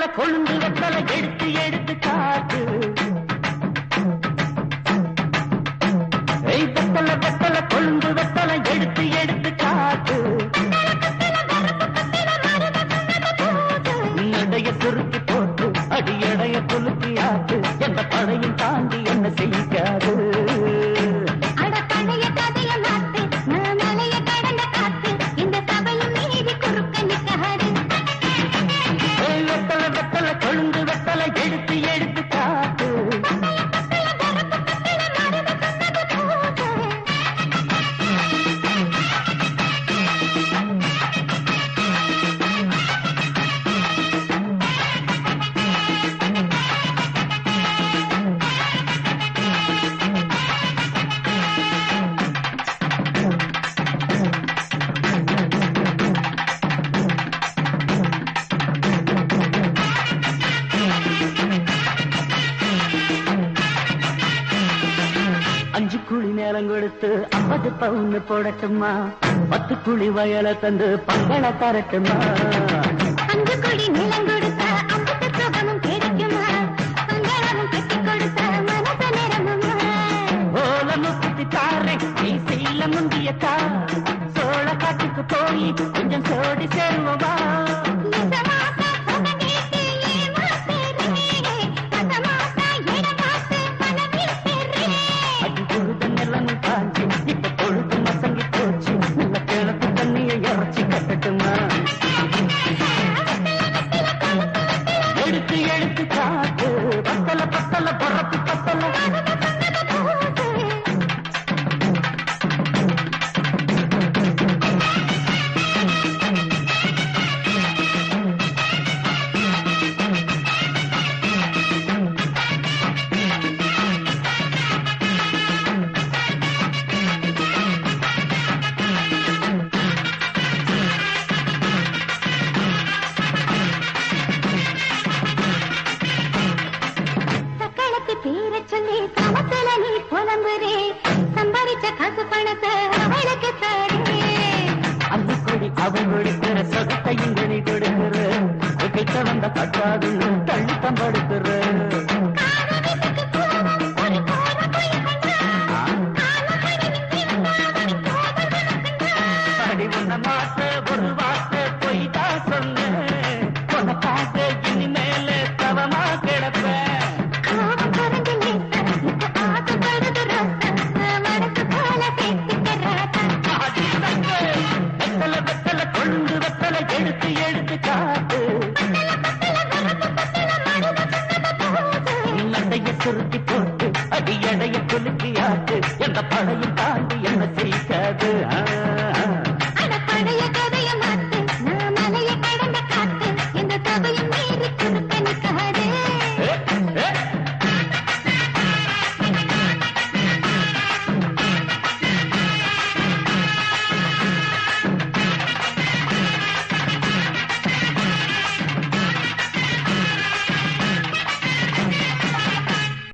கொழுந்து வெத்தலை எடுத்து எடுத்து காட்டு ஏய் வெத்தலை வெத்தலை கொழுந்து வெத்தலை எடுத்து எடுத்து காட்டு நடைய சுருக்கி போட்டு அடியடைய குலுக்கி ஆட்டு எந்த படையும் தாண்டி என்ன செய்யாது அட பழைய கதைய மாத்து நான் மலைய கடந்த காத்து இந்த சபையும் மீறி குறுக்க நிற்காது ஏய் வெத்தலை வெத்தலை கொழுந்து வெத்தலை எடுத்து எடுத்து காட்டு அஞ்சு குழி நேரம் கொடுத்து ஐம்பது பவுன் போடட்டுமா பத்து குழி வயலை தந்து பங்கள தரட்டுமா அங்கு கொடி நிலம் கொடுத்த அம்புத்த சுகமும் கிடைக்குமா பங்களாவும் கட்டி கொடுத்த மனச நிறமுமா ஓலமு குத்தி தாரேன் நீ செய்யல முந்திய தா சோழ காட்டுக்கு போய் கொஞ்சம் சோடி சேருவா நிசமாசா புகழேட்டு ஏமாத்துறே அசமாசா இடமாத்து மனதில் பெறே அடி பொழுது நிலம் காஞ்சி இப்ப பொழுது மசங்கி போச்சு நல்ல கிழக்கு தண்ணியை இறச்சி கட்டட்டுமா எடுத்து எடுத்து காட்டு பத்தல பத்தல பரப்பு பத்தல சக்களத்து பேர சொல்லி சமத்துல நீ புலம்புறே சம்பாதிச்ச காசு பணத்தை அவளுக்கு தரே அள்ளி கொடி அவன் கொடுக்கிற சொகத்தை இங்க நீ கொடுக்கிற கிட்ட வந்த பட்டாதுன்னு தள்ளி தம்படுக்கிற காதலிக்கு கோபம் ஒரு கோர போய் கண்டா அடி உன்ன மாத்த ஒரு வார்த்தை போய் தான் சொன்னேன் உனக்காக இனிமேல தவமா கிடப்பேன் கோபம் குறைஞ்சு லேசா இப்ப ஆசைப்படுது ரோசா மனசு போல பேசிக்கிறாதா அடி தங்க, வெத்தல வெத்தல கொழுந்து வெத்தல எடுத்து எடுத்து காட்டு நடைய சுருட்டி போட்டு அடி எடைய குலுக்கி ஆட்டு எந்த படையும் தாண்டி என்ன செய்யாது ஆ, ஆ. அட பழைய கதைய மாத்து நான் மலைய கடந்த காத்து இந்த சபையும்